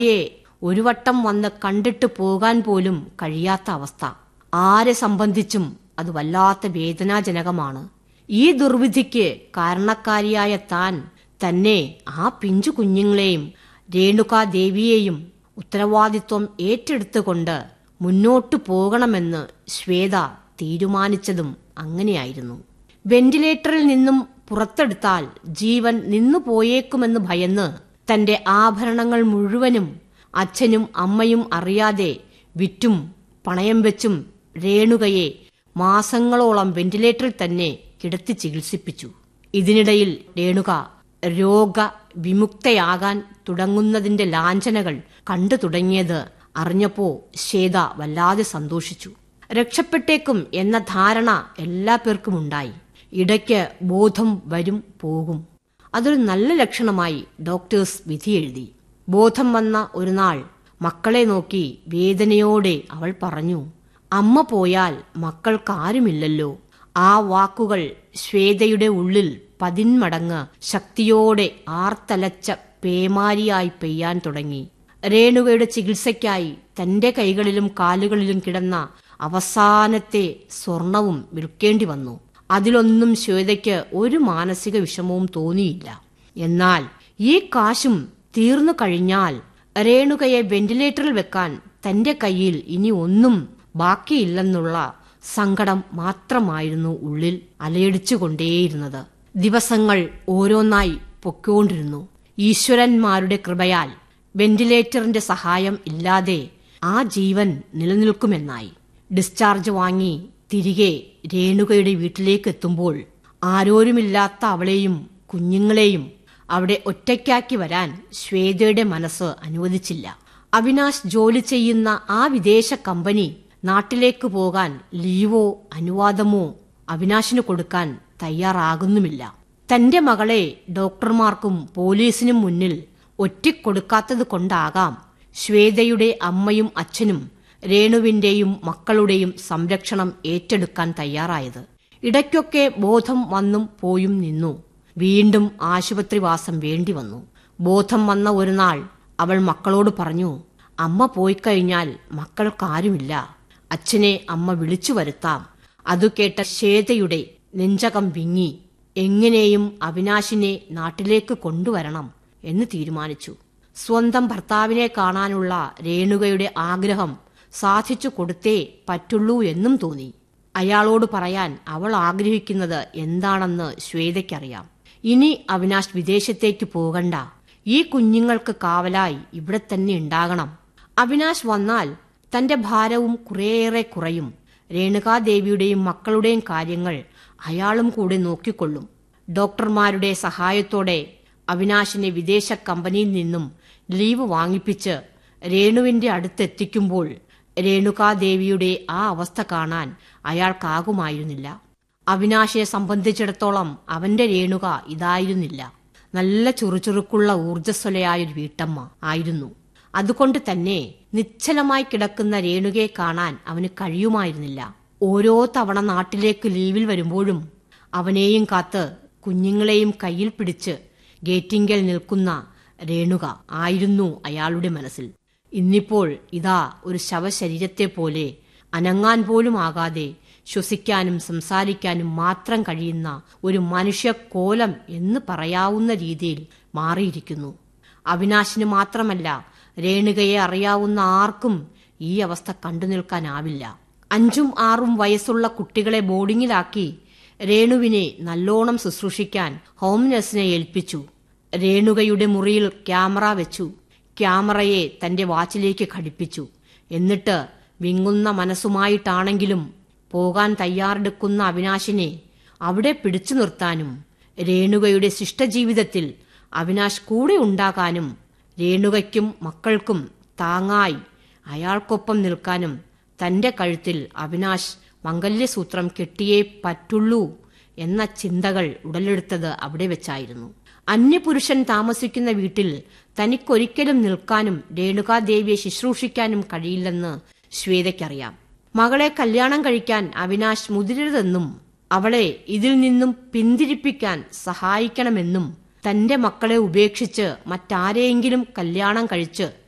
യെ ഒരു വട്ടം വന്ന് കണ്ടിട്ട് പോകാൻ പോലും കഴിയാത്ത അവസ്ഥ ആരെ സംബന്ധിച്ചും അത് വല്ലാത്ത വേദനാജനകമാണ് ഈ ദുർവിധിക്ക് കാരണക്കാരിയായ താൻ തന്നെ ആ പിഞ്ചു കുഞ്ഞുങ്ങളെയും രേണുകാദേവിയെയും ഉത്തരവാദിത്വം ഏറ്റെടുത്തുകൊണ്ട് മുന്നോട്ടു പോകണമെന്ന് ശ്വേത തീരുമാനിച്ചതും അങ്ങനെയായിരുന്നു വെന്റിലേറ്ററിൽ നിന്നും പുറത്തെടുത്താൽ ജീവൻ നിന്നു പോയേക്കുമെന്ന് ഭയന്ന് തന്റെ ആഭരണങ്ങൾ മുഴുവനും അച്ഛനും അമ്മയും അറിയാതെ വിറ്റും പണയം വെച്ചും രേണുകയെ മാസങ്ങളോളം വെന്റിലേറ്ററിൽ തന്നെ കിടത്തി ചികിത്സിപ്പിച്ചു ഇതിനിടയിൽ രേണുക രോഗ വിമുക്തയാകാൻ തുടങ്ങുന്നതിന്റെ ലാഞ്ചനകൾ കണ്ടു തുടങ്ങിയത് അറിഞ്ഞപ്പോ ശ്വേത വല്ലാതെ സന്തോഷിച്ചു രക്ഷപ്പെട്ടേക്കും എന്ന ധാരണ എല്ലാ പേർക്കും ഉണ്ടായി ഇടയ്ക്ക് ബോധം വരും പോകും അതൊരു നല്ല ലക്ഷണമായി ഡോക്ടേഴ്സ് വിധിയെഴുതി ബോധം വന്ന ഒരു നാൾ മക്കളെ നോക്കി വേദനയോടെ അവൾ പറഞ്ഞു അമ്മ പോയാൽ മക്കൾക്കാരുമില്ലല്ലോ ആ വാക്കുകൾ ശ്വേതയുടെ ഉള്ളിൽ പതിന്മടങ്ങ് ശക്തിയോടെ ആർത്തലച്ച പേമാരിയായി പെയ്യാൻ തുടങ്ങി രേണുകയുടെ ചികിത്സയ്ക്കായി തന്റെ കൈകളിലും കാലുകളിലും കിടന്ന അവസാനത്തെ സ്വർണവും വിൽക്കേണ്ടി വന്നു അതിലൊന്നും ശ്വേതയ്ക്ക് ഒരു മാനസിക വിഷമവും തോന്നിയില്ല എന്നാൽ ഈ കാശും തീർന്നു കഴിഞ്ഞാൽ രേണുകയെ വെന്റിലേറ്ററിൽ വെക്കാൻ തന്റെ കയ്യിൽ ഇനി ഒന്നും ബാക്കിയില്ലെന്നുള്ള സങ്കടം മാത്രമായിരുന്നു ഉള്ളിൽ അലയടിച്ചുകൊണ്ടേയിരുന്നത് ദിവസങ്ങൾ ഓരോന്നായി പൊക്കോണ്ടിരുന്നു ഈശ്വരന്മാരുടെ കൃപയാൽ വെന്റിലേറ്ററിന്റെ സഹായം ഇല്ലാതെ ആ ജീവൻ നിലനിൽക്കുമെന്നായി ഡിസ്ചാർജ് വാങ്ങി തിരികെ രേണുകയുടെ വീട്ടിലേക്ക് എത്തുമ്പോൾ ആരോരുമില്ലാത്ത അവളെയും കുഞ്ഞുങ്ങളെയും അവിടെ ഒറ്റയ്ക്കാക്കി വരാൻ ശ്വേതയുടെ മനസ്സ് അനുവദിച്ചില്ല അവിനാശ് ജോലി ചെയ്യുന്ന ആ വിദേശ കമ്പനി നാട്ടിലേക്ക് പോകാൻ ലീവോ അനുവാദമോ അവിനാശിന് കൊടുക്കാൻ തയ്യാറാകുന്നുമില്ല തന്റെ മകളെ ഡോക്ടർമാർക്കും പോലീസിനും മുന്നിൽ ഒറ്റിക്കൊടുക്കാത്തത് കൊണ്ടാകാം ശ്വേതയുടെ അമ്മയും അച്ഛനും രേണുവിന്റെയും മക്കളുടെയും സംരക്ഷണം ഏറ്റെടുക്കാൻ തയ്യാറായത് ഇടയ്ക്കൊക്കെ ബോധം വന്നും പോയും നിന്നു വീണ്ടും ആശുപത്രിവാസം വേണ്ടി വന്നു ബോധം വന്ന ഒരു നാൾ അവൾ മക്കളോട് പറഞ്ഞു അമ്മ പോയിക്കഴിഞ്ഞാൽ മക്കൾക്കാരുമില്ല അച്ഛനെ അമ്മ വിളിച്ചു വരുത്താം അതു കേട്ട ശ്വേതയുടെ നെഞ്ചകം വിങ്ങി എങ്ങനെയും അവിനാശിനെ നാട്ടിലേക്ക് കൊണ്ടുവരണം എന്ന് തീരുമാനിച്ചു സ്വന്തം ഭർത്താവിനെ കാണാനുള്ള രേണുകയുടെ ആഗ്രഹം സാധിച്ചു കൊടുത്തേ പറ്റുള്ളൂ എന്നും തോന്നി അയാളോട് പറയാൻ അവൾ ആഗ്രഹിക്കുന്നത് എന്താണെന്ന് ശ്വേതയ്ക്കറിയാം ഇനി അവിനാശ് വിദേശത്തേക്ക് പോകണ്ട ഈ കുഞ്ഞുങ്ങൾക്ക് കാവലായി ഇവിടെ തന്നെ ഉണ്ടാകണം അവിനാശ് വന്നാൽ തന്റെ ഭാരവും കുറേയേറെ കുറയും രേണുകാദേവിയുടെയും മക്കളുടെയും കാര്യങ്ങൾ അയാളും കൂടെ നോക്കിക്കൊള്ളും ഡോക്ടർമാരുടെ സഹായത്തോടെ അവിനാശിനെ വിദേശ കമ്പനിയിൽ നിന്നും ലീവ് വാങ്ങിപ്പിച്ച് രേണുവിന്റെ അടുത്തെത്തിക്കുമ്പോൾ രേണുകാദേവിയുടെ ആ അവസ്ഥ കാണാൻ അയാൾക്കാകുമായിരുന്നില്ല അവിനാശിനെ സംബന്ധിച്ചിടത്തോളം അവന്റെ രേണുക ഇതായിരുന്നില്ല നല്ല ചുറുചുറുക്കുള്ള ഊർജ്ജസ്വലയായൊരു വീട്ടമ്മ ആയിരുന്നു അതുകൊണ്ട് തന്നെ നിശ്ചലമായി കിടക്കുന്ന രേണുകയെ കാണാൻ അവന് കഴിയുമായിരുന്നില്ല ഓരോ തവണ നാട്ടിലേക്ക് ലീവിൽ വരുമ്പോഴും അവനെയും കാത്ത് കുഞ്ഞുങ്ങളെയും കയ്യിൽ പിടിച്ച് ഗേറ്റിങ്കൽ നിൽക്കുന്ന രേണുക ആയിരുന്നു അയാളുടെ മനസ്സിൽ ഇന്നിപ്പോൾ ഇതാ ഒരു ശവശരീരത്തെ പോലെ അനങ്ങാൻ പോലും ആകാതെ ശ്വസിക്കാനും സംസാരിക്കാനും മാത്രം കഴിയുന്ന ഒരു മനുഷ്യക്കോലം എന്ന് പറയാവുന്ന രീതിയിൽ മാറിയിരിക്കുന്നു അവിനാശിന് മാത്രമല്ല രേണുകയെ അറിയാവുന്ന ആർക്കും ഈ അവസ്ഥ കണ്ടു നിൽക്കാനാവില്ല അഞ്ചും ആറും വയസ്സുള്ള കുട്ടികളെ ബോർഡിങ്ങിലാക്കി രേണുവിനെ നല്ലോണം ശുശ്രൂഷിക്കാൻ ഹോം നഴ്സിനെ ഏൽപ്പിച്ചു രേണുകയുടെ മുറിയിൽ ക്യാമറ വെച്ചു ക്യാമറയെ തന്റെ വാച്ചിലേക്ക് ഘടിപ്പിച്ചു എന്നിട്ട് വിങ്ങുന്ന മനസ്സുമായിട്ടാണെങ്കിലും പോകാൻ തയ്യാറെടുക്കുന്ന അവിനാശിനെ അവിടെ പിടിച്ചു നിർത്താനും രേണുകയുടെ ശിഷ്ടജീവിതത്തിൽ അവിനാശ് കൂടെ ഉണ്ടാകാനും രേണുകയ്ക്കും മക്കൾക്കും താങ്ങായി അയാൾക്കൊപ്പം നിൽക്കാനും തന്റെ കഴുത്തിൽ അവിനാശ് മംഗല്യസൂത്രം കെട്ടിയേ പറ്റുള്ളൂ എന്ന ചിന്തകൾ ഉടലെടുത്തത് അവിടെ വെച്ചായിരുന്നു അന്യപുരുഷൻ താമസിക്കുന്ന വീട്ടിൽ തനിക്കൊരിക്കലും നിൽക്കാനും രേണുകാദേവിയെ ശുശ്രൂഷിക്കാനും കഴിയില്ലെന്ന് ശ്വേതയ്ക്കറിയാം മകളെ കല്യാണം കഴിക്കാൻ അവിനാശ് മുതിരരുതെന്നും അവളെ ഇതിൽ നിന്നും പിന്തിരിപ്പിക്കാൻ സഹായിക്കണമെന്നും തന്റെ മക്കളെ ഉപേക്ഷിച്ച് മറ്റാരെയെങ്കിലും കല്യാണം കഴിച്ച്